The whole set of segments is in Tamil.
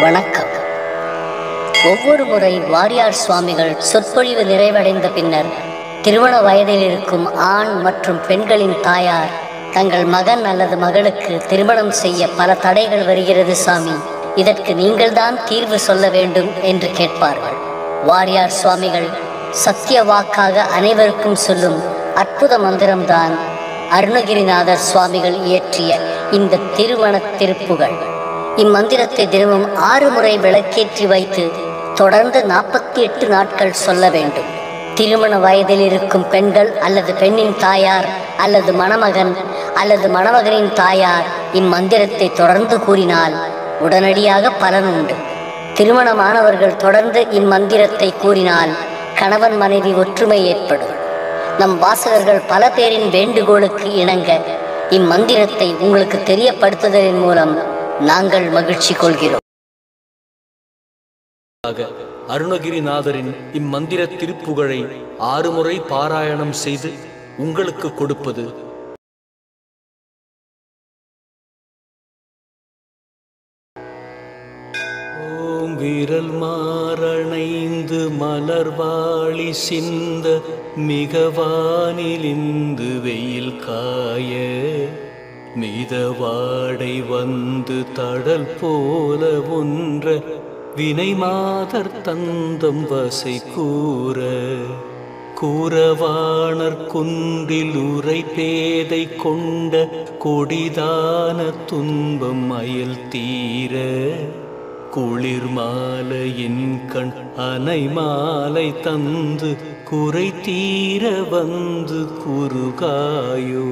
வணக்கம் ஒவ்வொரு முறை வாரியார் சுவாமிகள் சொற்பொழிவு நிறைவடைந்த பின்னர் திருமண வயதில் இருக்கும் ஆண் மற்றும் பெண்களின் தாயார் தங்கள் மகன் அல்லது மகளுக்கு திருமணம் செய்ய பல தடைகள் வருகிறது சாமி இதற்கு நீங்கள்தான் தீர்வு சொல்ல வேண்டும் என்று கேட்பார்கள் வாரியார் சுவாமிகள் சத்திய வாக்காக அனைவருக்கும் சொல்லும் அற்புத மந்திரம்தான் அருணகிரிநாதர் சுவாமிகள் இயற்றிய இந்த திருமண திருப்புகள் இம்மந்திரத்தை தினமும் ஆறு முறை விளக்கேற்றி வைத்து தொடர்ந்து நாற்பத்தி எட்டு நாட்கள் சொல்ல வேண்டும் திருமண வயதில் இருக்கும் பெண்கள் அல்லது பெண்ணின் தாயார் அல்லது மணமகன் அல்லது மணமகனின் தாயார் இம்மந்திரத்தை தொடர்ந்து கூறினால் உடனடியாக பலன் உண்டு திருமணமானவர்கள் தொடர்ந்து இம்மந்திரத்தை கூறினால் கணவன் மனைவி ஒற்றுமை ஏற்படும் நம் வாசகர்கள் பல பேரின் வேண்டுகோளுக்கு இணங்க இம்மந்திரத்தை உங்களுக்கு தெரியப்படுத்துதலின் மூலம் நாங்கள் மகிழ்ச்சி கொள்கிறோம் ஆக அருணகிரிநாதரின் இம்மந்திர திருப்புகழை ஆறு முறை பாராயணம் செய்து உங்களுக்கு கொடுப்பது ஓம் விரல் மாறணைந்து மலர்வாழி சிந்த மிகவானிலிந்து வெயில் காய மிதவாடை வந்து தடல் போல ஒன்ற வினை மாதர் தந்தம் வசை கூற கூறவாணர் குன்றில் உரை பேதை கொண்ட கொடிதான துன்பம் அயல் தீர குளிர் மாலையின் கண் அனை மாலை தந்து குறை தீர வந்து குறுகாயோ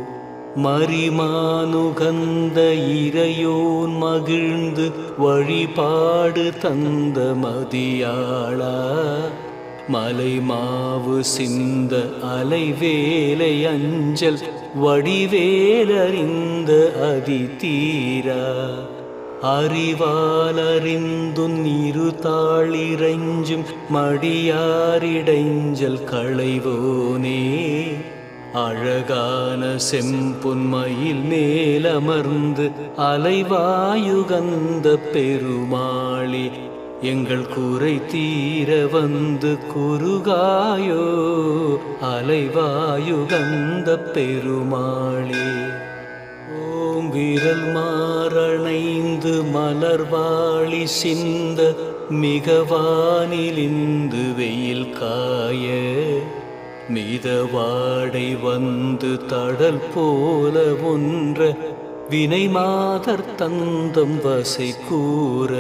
மரிமானுகந்த இறையோன் மகிழ்ந்து வழிபாடு தந்த மதியாளா மலை மாவு சிந்த அலைவேலை அஞ்சல் வடிவேலறிந்த அதி தீரா அறிவாலறிந்துன் இரு தாளிரைஞ்சும் மடியாரிடைஞ்சல் களைவோனே அழகான செம்பொன்மையில் மேலமர்ந்து அலைவாயுகந்த பெருமாளே எங்கள் குறை தீர வந்து குறுகாயோ அலைவாயுகந்த பெருமாளே ஓம் விரல் மாறணைந்து மலர்வாழி சிந்த மிகவானிலிந்து வெயில் காய மிதவாடை வந்து தடல் போல ஒன்ற வினை மாதர் தந்தம் வசை கூற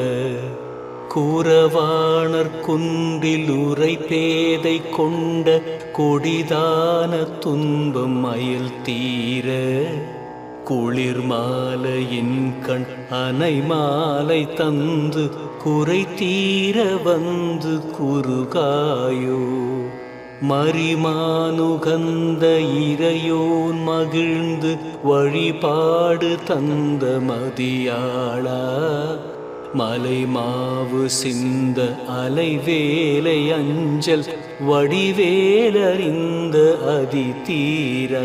கூறவாணர் குன்றில் உரை பேதை கொண்ட கொடிதான துன்பம் அயல் தீர குளிர் மாலையின் கண் அனை மாலை தந்து குறை தீர வந்து குறுகாயோ மரிமானுகந்த இறையோன் மகிழ்ந்து வழிபாடு தந்த மதியாளா மலை மாவு சிந்த அலைவேலை அஞ்சல் வடிவேலறிந்த அதி தீரா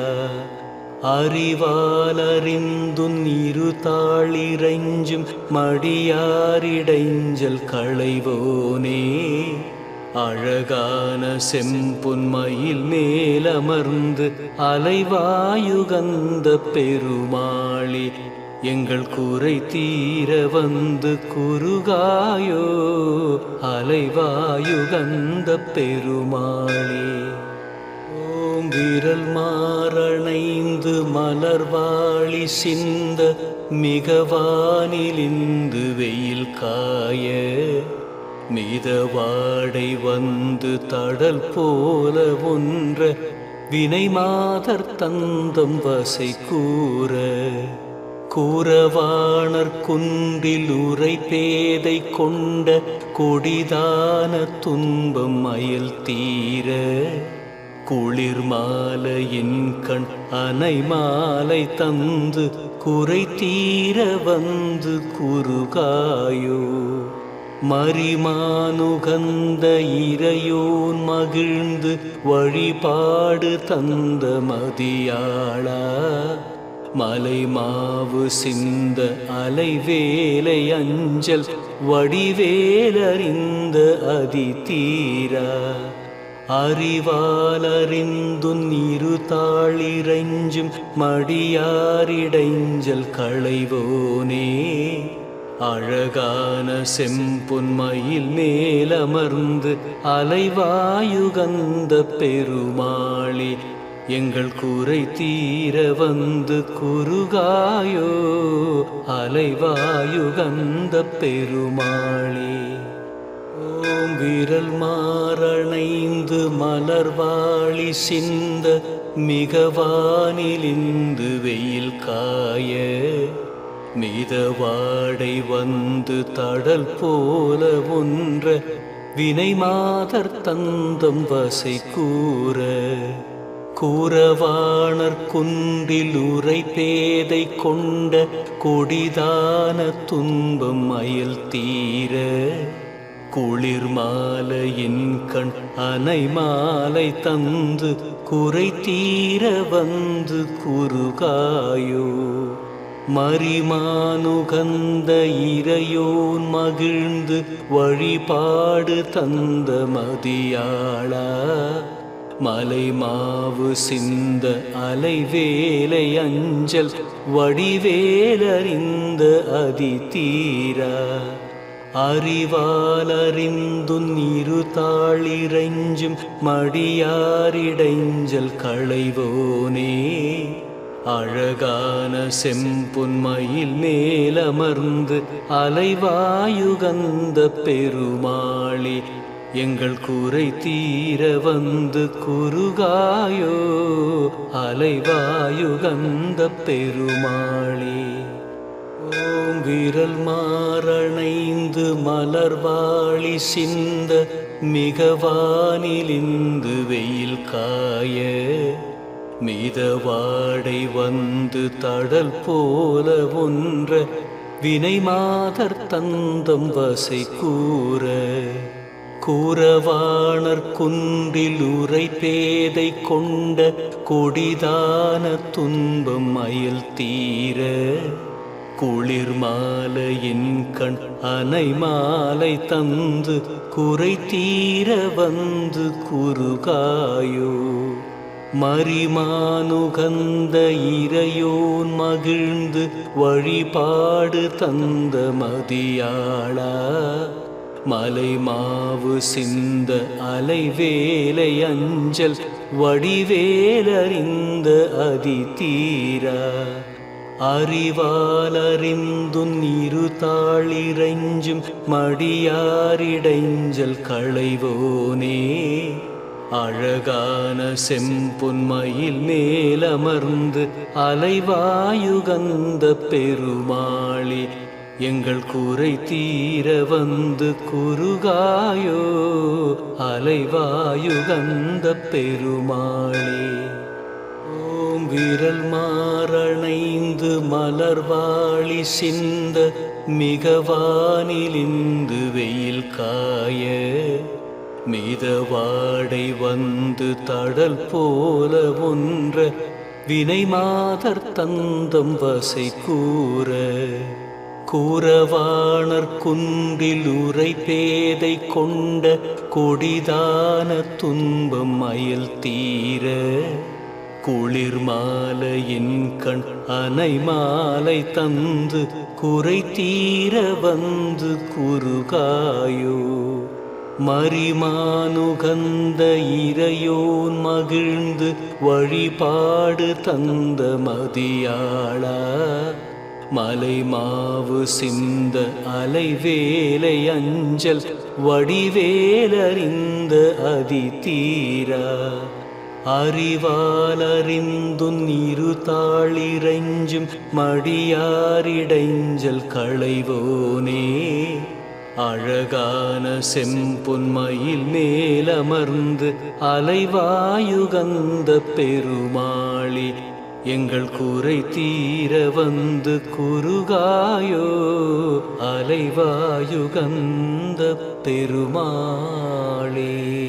அறிவாலறிந்துன் இரு தாளிரைஞ்சும் மடியாரிடைஞ்சல் களைவோனே அழகான செம்பொன்மையில் மேலமர்ந்து அலைவாயுகந்த பெருமாளே எங்கள் குறை தீர வந்து குறுகாயோ அலைவாயுகந்த பெருமாளே ஓம் விரல் மாறணைந்து மலர்வாழி சிந்த மிகவானிலிந்து வெயில் காய மிதவாடை வந்து தடல் போல ஒன்ற வினை மாதர் தந்தம் வசை கூற கூறவாணர் குன்றில் உரை பேதை கொண்ட கொடிதான துன்பம் அயல் தீர குளிர் மாலையின் கண் அனை மாலை தந்து குறை தீர வந்து குறுகாயோ மரிமானுகந்த இறையோன் மகிழ்ந்து வழிபாடு தந்த மதியாளா மலை மாவு சிந்த அலைவேலை அஞ்சல் வடிவேலறிந்த அதி தீரா அறிவாலறிந்துன் இரு தாளிரைஞ்சும் மடியாரிடைஞ்சல் களைவோனே அழகான செம்பொன்மையில் மேலமர்ந்து அலைவாயுகந்த பெருமாளே எங்கள் குறை தீர வந்து குறுகாயோ அலைவாயுகந்த பெருமாளே ஓம் விரல் மாறணைந்து மலர்வாளி சிந்த மிக வானிலிந்து வெயில் காய மிதவாடை வந்து தடல் போல ஒன்ற வினை மாதர் தந்தம் வசை கூற கூறவாணர் குன்றில் உரை பேதை கொண்ட கொடிதான துன்பம் அயல் தீர குளிர் மாலையின் கண் அனை மாலை தந்து குறை தீர வந்து குறுகாயோ மரிமானுகந்த இறையோன் மகிழ்ந்து வழிபாடு தந்த மதியாளா மலை மாவு சிந்த அலைவேலை அஞ்சல் வடிவேலறிந்த அதி தீரா அறிவாலறிந்துன் இரு தாளிரைஞ்சும் மடியாரிடைஞ்சல் களைவோனே அழகான செம்பொன்மையில் மேலமர்ந்து அலைவாயுகந்த பெருமாளே எங்கள் குறை தீர வந்து குறுகாயோ அலைவாயுகந்த பெருமாளே ஓம் விரல் மாறணைந்து மலர்வாளி சிந்த மிக வானிலிந்து வெயில் காய மிதவாடை வந்து தடல் போல ஒன்ற வினை மாதர் தந்தம் வசை கூற கூறவாணர் குன்றில் உரை பேதை கொண்ட கொடிதான துன்பம் அயல் தீர குளிர் மாலையின் கண் அனை மாலை தந்து குறை தீர வந்து குறுகாயோ மரிமானுகந்த இறையோன் மகிழ்ந்து வழிபாடு தந்த மதியாளா மலை மாவு சிந்த அலைவேலை அஞ்சல் வடிவேலறிந்த அதி தீரா அறிவாலறிந்துன் இரு தாளிரைஞ்சும் மடியாரிடைஞ்சல் களைவோனே அழகான செம்பொன்மையில் மேலமர்ந்து அலைவாயுகந்த பெருமாளே எங்கள் குறை தீர வந்து குறுகாயோ அலைவாயுகந்த பெருமாளே ஓம் விரல் மாறணைந்து மலர்வாளி சிந்த மிக வானிலிந்து வெயில் காய மிதவாடை வந்து தடல் போல ஒன்ற வினை மாதர் தந்தம் வசை கூற கூறவாணர் குன்றில் உரை பேதை கொண்ட கொடிதான துன்பம் அயல் தீர குளிர் மாலையின் கண் அனை மாலை தந்து குறை தீர வந்து குறுகாயோ மரிமானுகந்த இறையோன் மகிழ்ந்து வழிபாடு தந்த மதியாளா மலை மாவு சிந்த அலைவேலை அஞ்சல் வடிவேலறிந்த அதி தீரா அறிவாலறிந்துன் இரு தாளிரைஞ்சும் மடியாரிடைஞ்சல் களைவோனே அழகான செம்பொன்மையில் மேலமர்ந்து அலைவாயுகந்த பெருமாளே எங்கள் குறை தீர வந்து குறுகாயோ அலைவாயுகந்த பெருமாளே